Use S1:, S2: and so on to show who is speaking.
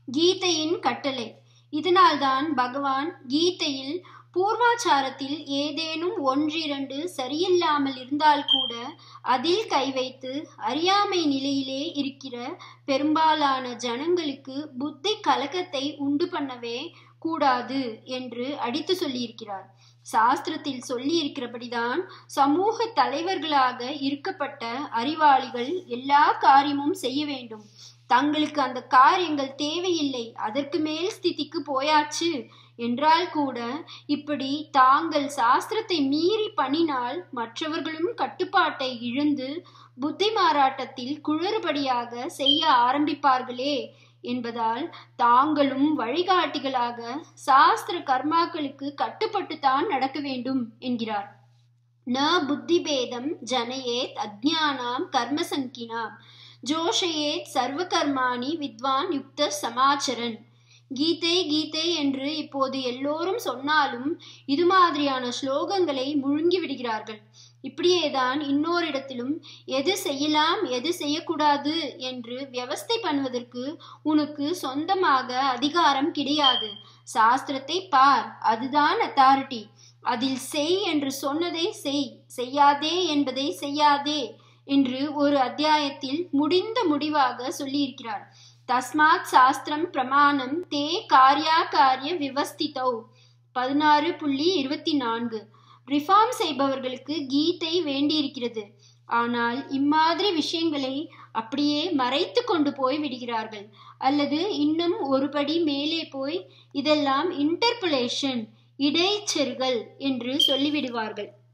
S1: கீதையின் கட்டளை இதனால்தான் பகவான் கீதையில் பூர்வாச்சாரத்தில் ஏதேனும் ஒன்றிரண்டு சரியில்லாமல் இருந்தால் கூட அதில் கை வைத்து அறியாமை நிலையிலே இருக்கிற பெரும்பாலான ஜனங்களுக்கு புத்தி கலக்கத்தை உண்டு பண்ணவே கூடாது என்று அடித்து சொல்லியிருக்கிறார் சாஸ்திரத்தில் சொல்லி இருக்கிறபடிதான் சமூக தலைவர்களாக இருக்கப்பட்ட அறிவாளிகள் எல்லா காரியமும் செய்ய வேண்டும் தங்களுக்கு அந்த காரியங்கள் தேவையில்லை அதற்கு மேல் ஸ்திதிக்கு போயாச்சு என்றால் கூட இப்படி தாங்கள் சாஸ்திரத்தை மீறி பண்ணினால் மற்றவர்களும் கட்டுப்பாட்டை இழந்து புத்தி மாறாட்டத்தில் குளறுபடியாக செய்ய ஆரம்பிப்பார்களே என்பதால் தாங்களும் வழிகாட்டிகளாக சாஸ்திர கர்மாக்களுக்கு கட்டுப்பட்டுத்தான் நடக்க வேண்டும் என்கிறார் ந புத்தி பேதம் ஜனயேத் அஜ்ஞானாம் கர்ம சங்கினாம் ஜோஷயேத் சர்வ கர்மாணி வித்வான் யுக்த சமாச்சரன் கீதை கீதை என்று இப்போது எல்லோரும் சொன்னாலும் இது மாதிரியான ஸ்லோகங்களை முழுங்கி விடுகிறார்கள் இப்படியேதான் இன்னொரு இடத்திலும் எது செய்யலாம் எது செய்யக்கூடாது என்று வியவஸ்தை பண்ணுவதற்கு உனக்கு சொந்தமாக அதிகாரம் கிடையாது சாஸ்திரத்தை பார் அதுதான் அத்தாரிட்டி அதில் செய் என்று சொன்னதை செய் செய்யாதே என்பதை செய்யாதே என்று ஒரு அத்தியாயத்தில் முடிந்த முடிவாக சொல்லியிருக்கிறார் தஸ்மாத் சாஸ்திரம் பிரமாணம் தே காரியா காரிய விவஸ்திதௌ பதினாறு புள்ளி இருபத்தி நான்கு ரிஃபார்ம் செய்பவர்களுக்கு கீதை வேண்டியிருக்கிறது ஆனால் இம்மாதிரி விஷயங்களை அப்படியே மறைத்து கொண்டு போய் விடுகிறார்கள் அல்லது இன்னும் ஒருபடி மேலே போய் இதெல்லாம் இன்டர்புலேஷன் இடைச்செருகல் என்று சொல்லிவிடுவார்கள்